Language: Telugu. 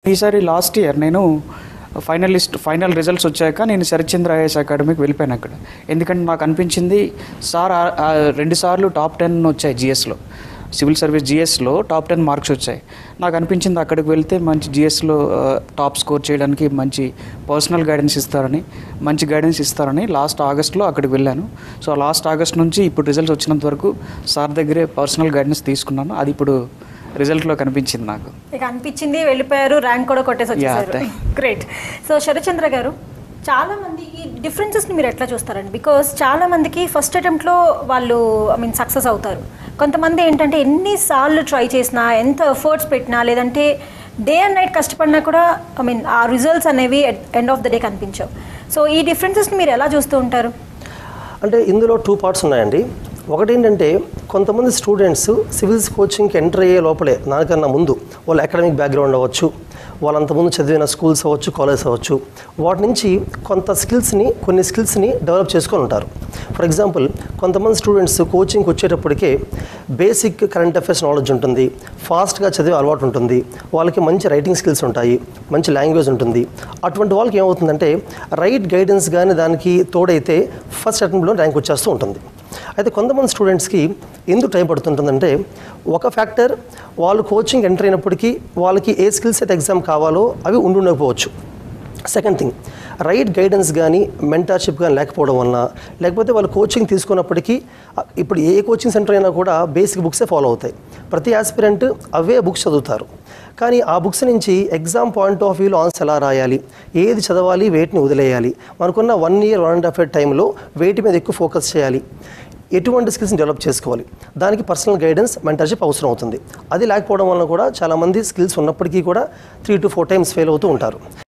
ఈసారి లాస్ట్ ఇయర్ నేను ఫైనలిస్ట్ ఫైనల్ రిజల్ట్స్ వచ్చాక నేను శరత్చంద్ర ఐఏఎస్ అకాడమీకి వెళ్ళిపోయాను అక్కడ ఎందుకంటే నాకు అనిపించింది సార్ ఆ- ఆ రెండు సార్లు టాప్ టెన్ వచ్చాయి జిఎస్లో సివిల్ సర్వీస్ జిఎస్లో టాప్ టెన్ మార్క్స్ వచ్చాయి నాకు అనిపించింది అక్కడికి వెళ్తే మంచి జిఎస్లో టాప్ స్కోర్ చేయడానికి మంచి పర్సనల్ గైడెన్స్ ఇస్తారని మంచి గైడెన్స్ ఇస్తారని లాస్ట్ ఆగస్ట్లో అక్కడికి వెళ్ళాను సో లాస్ట్ ఆగస్ట్ నుంచి ఇప్పుడు రిజల్ట్స్ వచ్చినంత వరకు సార్ దగ్గరే పర్సనల్ గైడెన్స్ తీసుకున్నాను అది ఇప్పుడు రిజల్ట్లో కనిపించింది నాకు ఇక అనిపించింది వెళ్ళిపోయారు ర్యాంక్ కూడా కొట్టేసి వచ్చేసారు thank- గ్రేట్ సో శరచంద్ర గారు చాలా మంది ఈ డిఫరెన్సెస్ని మీరు ఎట్లా చూస్తారండి బికాస్ చాలా మందికి ఫస్ట్ అటెంప్ట్లో వాళ్ళు ఐ మీన్ సక్సెస్ అవుతారు కొంతమంది ఏంటంటే ఎన్నిసార్లు ట్రై చేసినా ఎంత ఎఫర్ట్స్ పెట్టినా లేదంటే డే అండ్ నైట్ కష్టపడినా కూడా ఐ మీన్ ఆ రిజల్ట్స్ అనేవి ఎండ్ ఆఫ్ ద డే కనిపించవు సో ఈ డిఫరెన్సెస్ని మీరు ఎలా చూస్తూ ఉంటారు అంటే ఇందులో టూ పార్ట్స్ ఉన్నాయండి ఒకటి ఏంటంటే కొంతమంది స్టూడెంట్స్ సివిల్స్ కోచింగ్కి ఎంటర్ అయ్యే లోపలే నాకన్నా ముందు వాళ్ళ అకాడమిక్ బ్యాక్గ్రౌండ్ అవ్వచ్చు వాళ్ళంతకుముందు చదివిన స్కూల్స్ అవ్వచ్చు కాలేజ్ అవ్వచ్చు వాటి నుంచి కొంత స్కిల్స్ని కొన్ని స్కిల్స్ని డెవలప్ చేసుకొని ఉంటారు ఫర్ ఎగ్జాంపుల్ కొంతమంది స్టూడెంట్స్ కోచింగ్కి వచ్చేటప్పటికే బేసిక్ కరెంట్ అఫైర్స్ నాలెడ్జ్ ఉంటుంది ఫాస్ట్గా చదివే అలవాటు ఉంటుంది వాళ్ళకి మంచి రైటింగ్ స్కిల్స్ ఉంటాయి మంచి లాంగ్వేజ్ ఉంటుంది అటువంటి వాళ్ళకి ఏమవుతుందంటే రైట్ గైడెన్స్ కానీ దానికి తోడైతే ఫస్ట్ అటెంప్ట్లో ర్యాంక్ వచ్చేస్తూ ఉంటుంది అయితే కొంతమంది స్టూడెంట్స్కి ఎందుకు టైం పడుతుంటుందంటే ఒక ఫ్యాక్టర్ వాళ్ళు కోచింగ్ ఎంటర్ అయినప్పటికీ వాళ్ళకి ఏ స్కిల్ సెట్ ఎగ్జామ్ కావాలో అవి ఉండుండకపోవచ్చు సెకండ్ థింగ్ రైట్ గైడెన్స్ కానీ మెంటర్షిప్ కానీ లేకపోవడం వలన లేకపోతే వాళ్ళు కోచింగ్ తీసుకున్నప్పటికీ అ, ఇప్పుడు ఏ కోచింగ్ సెంటర్ అయినా కూడా బేసిక్ బుక్సే ఫాలో అవుతాయి ప్రతి ఆస్పిరెంట్ అవే బుక్స్ చదువుతారు కానీ ఆ బుక్స్ నుంచి ఎగ్జామ్ పాయింట్ ఆఫ్ వ్యూలో ఆన్సర్ ఎలా రాయాలి ఏది చదవాలి వేటిని వదిలేయాలి మనకున్న one year one and half year టైంలో వేటి మీద ఎక్కువ ఫోకస్ చేయాలి ఎటువంటి స్కిల్స్ని డెవలప్ చేసుకోవాలి దానికి పర్సనల్ గైడెన్స్ మెంటర్షిప్ అవసరం అవుతుంది అది లేకపోవడం వలన కూడా చాలామంది స్కిల్స్ ఉన్నప్పటికీ కూడా three to four times fail అవుతూ ఉంటారు